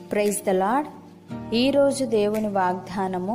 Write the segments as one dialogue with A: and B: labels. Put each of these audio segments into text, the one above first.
A: praise the lord ఈరోజు దేవుని వాగ్దానము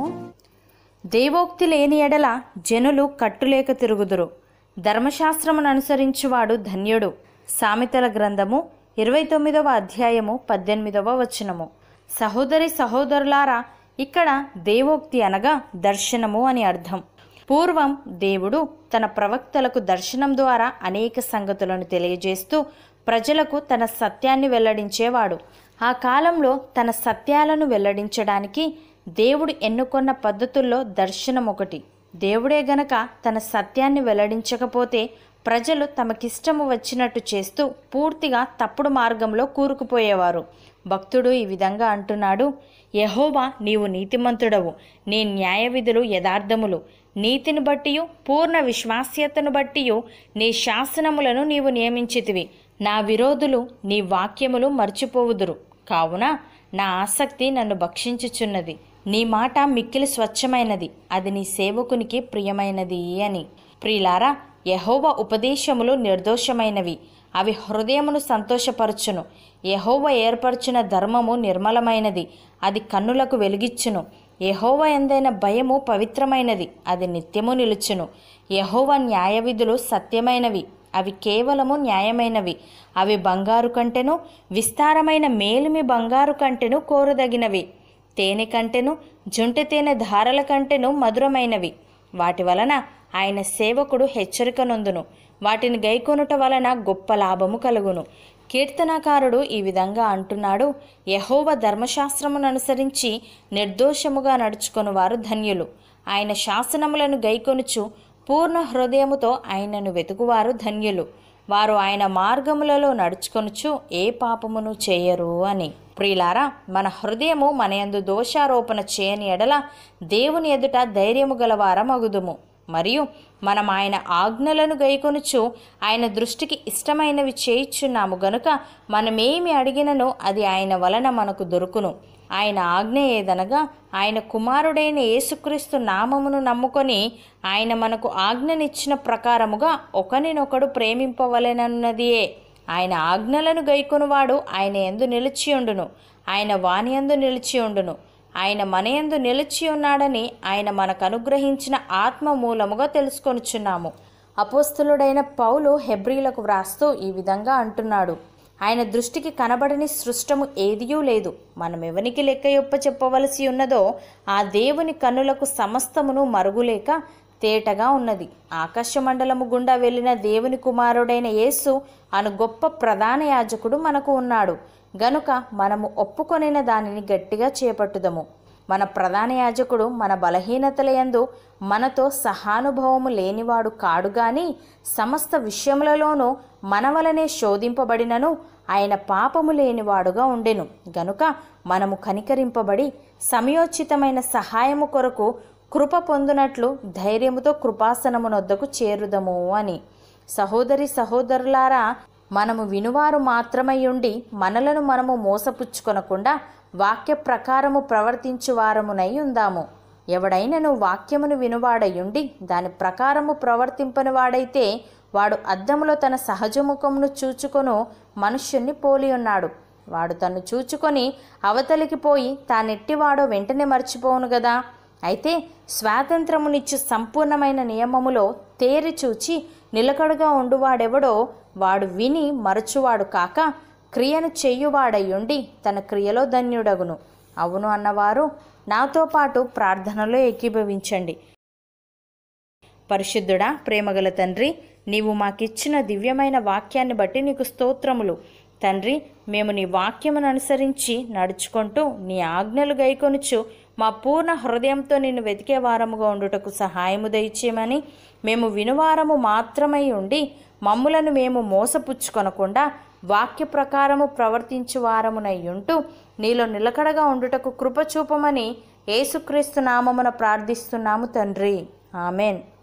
A: దేవోక్తి లేని ఎడల జనులు కట్టులేక తిరుగుదురు ధర్మశాస్త్రమును అనుసరించువాడు ధన్యుడు సామెతల గ్రంథము ఇరవై తొమ్మిదవ అధ్యాయము పద్దెనిమిదవ వచనము సహోదరి సహోదరులారా ఇక్కడ దేవోక్తి అనగా దర్శనము అని అర్థం పూర్వం దేవుడు తన ప్రవక్తలకు దర్శనం ద్వారా అనేక సంగతులను తెలియజేస్తూ ప్రజలకు తన సత్యాన్ని వెల్లడించేవాడు ఆ కాలంలో తన సత్యాలను వెల్లడించడానికి దేవుడు ఎన్నుకొన్న పద్ధతుల్లో దర్శనం ఒకటి దేవుడే గనక తన సత్యాన్ని వెల్లడించకపోతే ప్రజలు తమకిష్టము వచ్చినట్టు చేస్తూ పూర్తిగా తప్పుడు మార్గంలో కూరుకుపోయేవారు భక్తుడు ఈ విధంగా అంటున్నాడు యహోవా నీవు నీతిమంతుడవు నీ న్యాయ విధులు యథార్థములు నీతిని బట్టియు పూర్ణ విశ్వాస్యతను బట్టియు నీ శాసనములను నీవు నియమించితివి నా విరోధులు నీ వాక్యములు మర్చిపోవుదురు కావున నా ఆసక్తి నన్ను భక్షించుచున్నది నీ మాట మిక్కిలి స్వచ్ఛమైనది అది నీ సేవకునికి ప్రియమైనది అని ప్రియులారా యహోవ ఉపదేశములు నిర్దోషమైనవి అవి హృదయమును సంతోషపరచును యహోవ ఏర్పరచిన ధర్మము నిర్మలమైనది అది కన్నులకు వెలిగిచ్చును యహోవ ఎందైన భయము పవిత్రమైనది అది నిత్యము నిలుచును యహోవ న్యాయ విధులు సత్యమైనవి అవి కేవలము న్యాయమైనవి అవి బంగారు కంటెను విస్తారమైన మేలిమి బంగారు కంటెను కోరదగినవి తేనె కంటెను జుంటె తేనె ధారల కంటెను మధురమైనవి వాటి వలన ఆయన సేవకుడు హెచ్చరిక నొందును వాటిని గైకొనుట వలన గొప్ప లాభము కలుగును కీర్తనాకారుడు ఈ విధంగా అంటున్నాడు యహోవ ధర్మశాస్త్రమును అనుసరించి నిర్దోషముగా నడుచుకొని వారు ధన్యులు ఆయన శాసనములను గైకొనుచు పూర్ణ హృదయముతో ఆయనను వెతుకువారు ధన్యులు వారు ఆయన మార్గములలో నడుచుకొనుచు ఏ పాపమును చేయరు అని ప్రియులారా మన హృదయము మన యందు దోషారోపణ చేయని ఎడల దేవుని ఎదుట ధైర్యము గలవారమగుదుము మరియు మనం ఆయన ఆజ్ఞలను గైకొనుచు ఆయన దృష్టికి ఇష్టమైనవి చేయిచున్నాము గనుక మనమేమి అడిగినను అది ఆయన వలన మనకు దొరుకును ఆయన ఆజ్ఞ ఏదనగా ఆయన కుమారుడైన యేసుక్రీస్తు నామమును నమ్ముకొని ఆయన మనకు ఆజ్ఞనిచ్చిన ప్రకారముగా ఒకరినొకడు ప్రేమింపవలెనన్నదియే ఆయన ఆజ్ఞలను గైకొనువాడు ఆయన ఎందు నిలిచియుండును ఆయన వాని యందు నిలిచియుండును ఆయన మనయందు నిలిచి ఉన్నాడని ఆయన మనకు అనుగ్రహించిన ఆత్మ మూలముగా తెలుసుకొనుచున్నాము అపోస్తులుడైన పౌలు హెబ్రీలకు వ్రాస్తూ ఈ విధంగా అంటున్నాడు ఆయన దృష్టికి కనబడని సృష్టము ఏదియూ లేదు మనం ఎవనికి లెక్క యొప్ప చెప్పవలసి ఉన్నదో ఆ దేవుని కన్నులకు సమస్తమును మరుగులేక తేటగా ఉన్నది ఆకాశమండలము గుండా వెళ్ళిన దేవుని కుమారుడైన యేసు అను గొప్ప ప్రధాన యాజకుడు మనకు ఉన్నాడు గనుక మనము ఒప్పుకొనిన దానిని గట్టిగా చేపట్టుదము మన ప్రధాన యాజకుడు మన బలహీనతల యందు మనతో సహానుభవము లేనివాడు కాడు గాని సమస్త విషయములలోనూ మన వలనే శోధింపబడినను ఆయన పాపము లేనివాడుగా ఉండెను గనుక మనము కనికరింపబడి సమయోచితమైన సహాయము కొరకు కృప పొందునట్లు ధైర్యముతో కృపాసనమునొద్దకు చేరుదము అని సహోదరి సహోదరులారా మనము వినువారు మాత్రమై ఉండి మనలను మనము మోసపుచ్చుకొనకుండా వాక్య ప్రకారము ప్రవర్తించు వారమునై ఉందాము ఎవడైనను వాక్యమును వినువాడయుండి దాని ప్రకారము ప్రవర్తింపని వాడైతే వాడు అద్దములో తన సహజముఖమును చూచుకొను మనుష్యుణ్ణి పోలి ఉన్నాడు వాడు తను చూచుకొని అవతలికి పోయి తానెట్టివాడో వెంటనే మర్చిపోవును గదా అయితే స్వాతంత్రమునిచ్చు సంపూర్ణమైన నియమములో తేరి చూచి నిలకడగా ఉండువాడెవడో వాడు విని మరచువాడు కాక క్రియను చెయ్యువాడయ్యుండి తన క్రియలో ధన్యుడగును అవును అన్నవారు నాతో పాటు ప్రార్థనలో ఏకీభవించండి పరిశుద్ధుడా ప్రేమగల తండ్రి నీవు మాకిచ్చిన దివ్యమైన వాక్యాన్ని బట్టి నీకు స్తోత్రములు తండ్రి మేము నీ వాక్యమును అనుసరించి నడుచుకుంటూ నీ ఆజ్ఞలు గైకొనుచు మా పూర్ణ హృదయంతో నిన్ను వెతికే వారముగా ఉండుటకు సహాయము దయచేయమని మేము వినువారము మాత్రమై ఉండి మమ్ములను మేము మోసపుచ్చుకొనకుండా వాక్య ప్రకారము ప్రవర్తించు వారమునై ఉంటూ నీలో నిలకడగా ఉండుటకు కృప చూపమని యేసుక్రీస్తు నామమున ప్రార్థిస్తున్నాము తండ్రి ఆమెన్